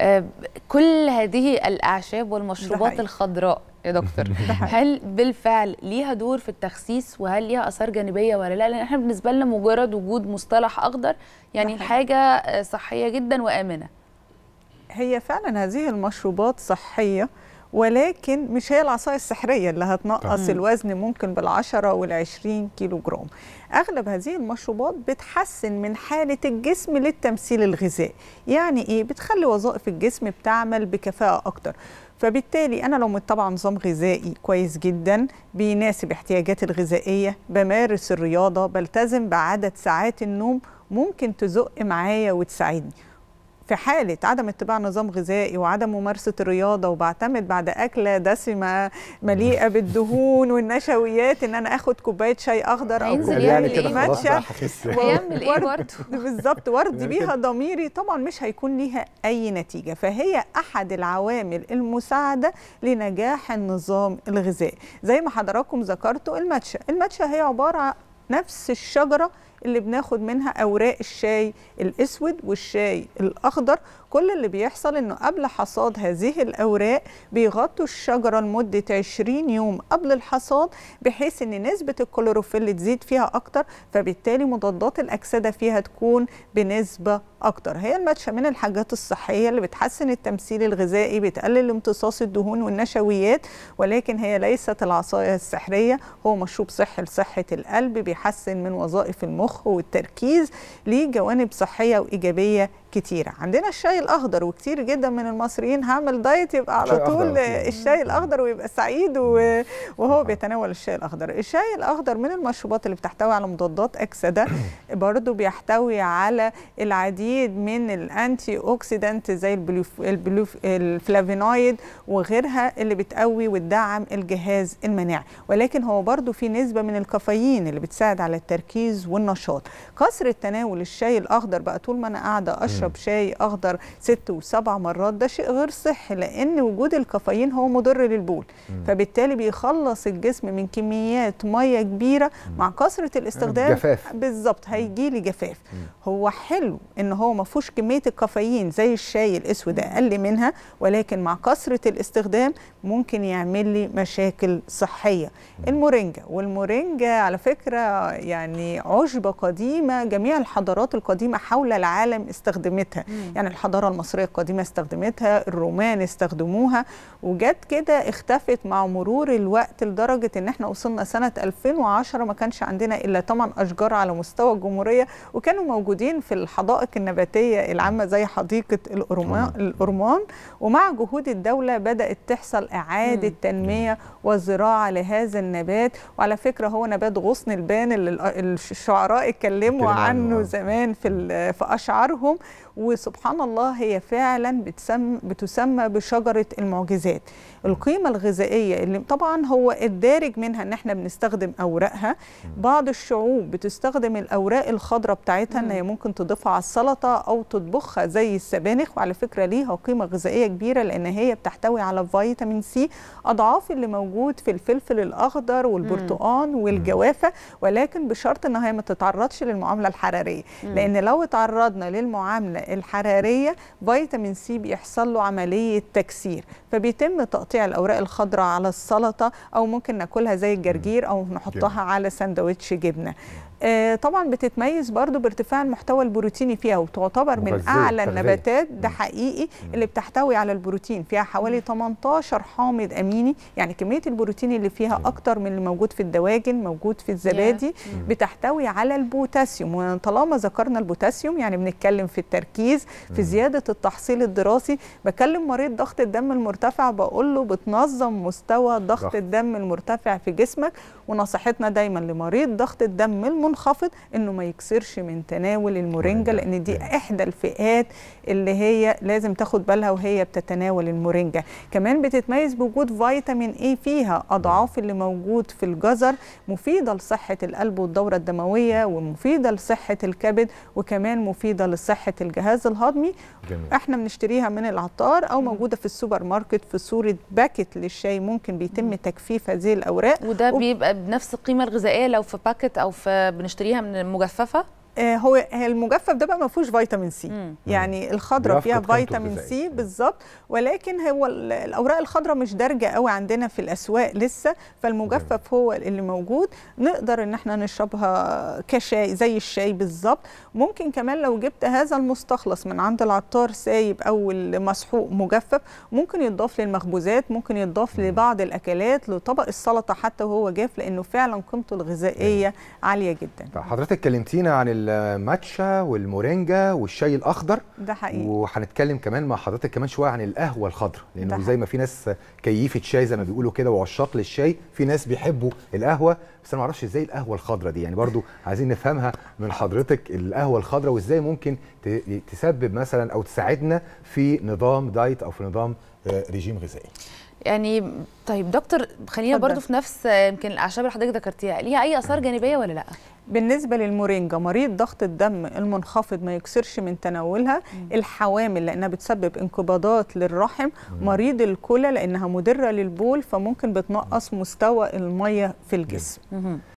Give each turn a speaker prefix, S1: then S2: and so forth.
S1: آه، كل هذه الاعشاب والمشروبات
S2: حقيقي.
S1: الخضراء يا دكتور
S2: ده حقيقي.
S1: هل بالفعل ليها دور في التخسيس وهل ليها اثار جانبيه ولا لا لان احنا بالنسبه لنا مجرد وجود مصطلح اخضر يعني
S2: ده حقيقي.
S1: حاجه آه، صحيه جدا وامنه
S2: هي فعلا هذه المشروبات صحية ولكن مش هي العصاية السحرية اللي هتنقص
S1: طبعاً.
S2: الوزن ممكن بالعشرة والعشرين كيلو جرام أغلب هذه المشروبات بتحسن من حالة الجسم للتمثيل الغذائي يعني إيه؟ بتخلي وظائف الجسم بتعمل بكفاءة أكتر فبالتالي أنا لو متبعة نظام غذائي كويس جدا بيناسب احتياجاتي الغذائية بمارس الرياضة بلتزم بعدد ساعات النوم ممكن تزق معايا وتساعدني في حالة عدم اتباع نظام غذائي وعدم ممارسة الرياضة وبعتمد بعد أكلة دسمة مليئة بالدهون والنشويات إن أنا آخد كوباية شاي أخضر أو
S1: هينزل
S2: كوبايه
S1: يعمل
S3: يعني كده
S1: إيه؟
S3: خلاص بقى
S2: ماتشا
S3: هخس
S1: هيعمل ايه
S2: ورد-
S1: برضه
S2: بالظبط وارضي
S3: يعني
S2: بيها
S3: كده.
S2: ضميري طبعا مش هيكون ليها اي نتيجه فهي احد العوامل المساعده لنجاح النظام الغذائي زي ما حضراتكم ذكرتوا الماتشا الماتشا هي عباره عن نفس الشجره اللي بناخد منها اوراق الشاي الاسود والشاي الاخضر كل اللي بيحصل انه قبل حصاد هذه الاوراق بيغطوا الشجره لمده 20 يوم قبل الحصاد بحيث ان نسبه الكلوروفيل تزيد فيها اكتر فبالتالي مضادات الاكسده فيها تكون بنسبه اكتر هي الماتشا من الحاجات الصحيه اللي بتحسن التمثيل الغذائي بتقلل امتصاص الدهون والنشويات ولكن هي ليست العصايه السحريه هو مشروب صحي لصحه القلب بيحسن من وظائف المخ والتركيز ليه جوانب صحيه وايجابيه كتيره عندنا الشاي الاخضر وكتير جدا من المصريين هعمل دايت يبقى على
S3: شاي أخضر
S2: طول
S3: أكيد.
S2: الشاي الاخضر ويبقى سعيد و- وهو بيتناول الشاي الاخضر الشاي الاخضر من المشروبات اللي بتحتوي على مضادات اكسده برضو بيحتوي على العديد من الانتي اوكسيدانت زي البلوف البلوف الفلافينويد وغيرها اللي بتقوي وتدعم الجهاز المناعي ولكن هو برضو في نسبه من الكافيين اللي بتساعد على التركيز والنشاط كثره تناول الشاي الاخضر بقى طول ما انا قاعده اشرب شاي اخضر ست وسبع مرات ده شيء غير صحي لان وجود الكافيين هو مضر للبول فبالتالي بيخلص الجسم من كميات ميه كبيره مع كثره الاستخدام
S3: جفاف.
S2: بالظبط هيجي لي جفاف هو حلو ان هو ما فيهوش كميه الكافيين زي الشاي الاسود اقل منها ولكن مع كثره الاستخدام ممكن يعمل لي مشاكل صحيه المورينجا والمورينجا على فكره يعني عشبه قديمه جميع الحضارات القديمه حول العالم استخدمتها يعني الحضاره المصريه القديمه استخدمتها الرومان استخدموها وجت كده اختفت مع مرور الوقت لدرجه ان احنا وصلنا سنه 2010 ما كانش عندنا الا 8 اشجار على مستوى الجمهوريه وكانوا موجودين في الحدائق النباتيه العامه زي حديقه الأرمان الأرمان ومع جهود الدوله بدات تحصل اعاده تنميه وزراعه لهذا النبات وعلى فكره هو نبات غصن البان اللي ال- الشعراء اتكلموا
S3: اتكلموا عنه،
S2: عنه
S3: آه.
S2: زمان في ال- في اشعارهم وسبحان الله هي فعلا بتسمى بتسمى بشجره المعجزات القيمه الغذائيه اللي طبعا هو الدارج منها ان احنا بنستخدم اوراقها بعض الشعوب بتستخدم الاوراق الخضراء بتاعتها ان هي ممكن تضيفها على السلطه او تطبخها زي السبانخ وعلى فكره ليها قيمه غذائيه كبيره لان هي بتحتوي على فيتامين سي اضعاف اللي موجود في الفلفل الاخضر والبرتقال والجوافه ولكن بشرط ان هي ما تتعرضش للمعامله الحراريه لان لو اتعرضنا للمعامله الحراريه فيتامين سي بيحصل له عمليه تكسير فبيتم تقطيع الاوراق الخضراء على السلطه او ممكن ناكلها زي الجرجير او نحطها على سندوتش جبنه آه، طبعا بتتميز برضو بارتفاع المحتوى البروتيني فيها وتعتبر من
S3: مغذية،
S2: اعلى
S3: تغذية.
S2: النباتات ده حقيقي اللي بتحتوي على البروتين فيها حوالي 18 حامض اميني يعني كميه البروتين اللي فيها اكتر من اللي موجود في الدواجن موجود في الزبادي بتحتوي على البوتاسيوم وطالما ذكرنا البوتاسيوم يعني بنتكلم في التركيز في زياده التحصيل الدراسي بكلم مريض ضغط الدم المرتفع بقول له بتنظم مستوى ضغط
S3: ضغط.
S2: الدم المرتفع في جسمك ونصيحتنا دايما لمريض ضغط الدم المنخفض انه ما يكسرش من تناول المورينجا لان دي احدى الفئات اللي هي لازم تاخد بالها وهي بتتناول المورينجا كمان بتتميز بوجود فيتامين اي فيها اضعاف اللي موجود في الجزر مفيده لصحه القلب والدوره الدمويه ومفيده لصحه الكبد وكمان مفيده لصحه الجهاز الهضمي
S3: جميل.
S2: احنا بنشتريها من العطار او موجوده في السوبر ماركت في صوره باكت للشاي ممكن بيتم تجفيف هذه الاوراق
S1: وده
S2: وب-
S1: بيبقى بنفس القيمه الغذائيه لو في باكت او في بنشتريها من المجففه
S2: آه، هو هي المجفف ده بقى ما فيهوش فيتامين سي
S1: مم.
S2: يعني الخضره فيها
S3: بيفقد قيمته
S2: فيتامين
S3: الغذائية.
S2: سي بالظبط ولكن هو ال- الاوراق الخضراء مش دارجه قوي عندنا في الاسواق لسه فالمجفف هو اللي موجود نقدر ان احنا نشربها كشاي زي الشاي بالظبط ممكن كمان لو جبت هذا المستخلص من عند العطار سايب او المسحوق مجفف ممكن يضاف للمخبوزات ممكن يضاف
S3: مم.
S2: لبعض الاكلات لطبق السلطه حتى وهو جاف لانه فعلا قيمته الغذائيه عاليه جدا
S3: حضرتك كلمتينا عن الماتشا والمورينجا والشاي الاخضر
S2: ده حقيقي
S3: وهنتكلم كمان مع حضرتك كمان شويه عن القهوه الخضراء لانه
S2: ده
S3: زي ما في ناس كيفه شاي زي ما بيقولوا كده وعشاق للشاي في ناس بيحبوا القهوه بس انا ما اعرفش ازاي القهوه الخضراء دي يعني برضو عايزين نفهمها من حضرتك القهوه الخضراء وازاي ممكن ت- تسبب مثلا او تساعدنا في نظام دايت او في نظام آه، رجيم غذائي
S1: يعني طيب دكتور خلينا
S2: اتفضل.
S1: برضو في نفس آه، يمكن الاعشاب اللي حضرتك ذكرتيها ليها اي اثار جانبيه ولا لا
S2: بالنسبة للمورينجا مريض ضغط الدم المنخفض ما يكسرش من تناولها الحوامل لأنها بتسبب انقباضات للرحم مريض الكلى لأنها مدرة للبول فممكن بتنقص مستوى المية في الجسم
S1: مهم.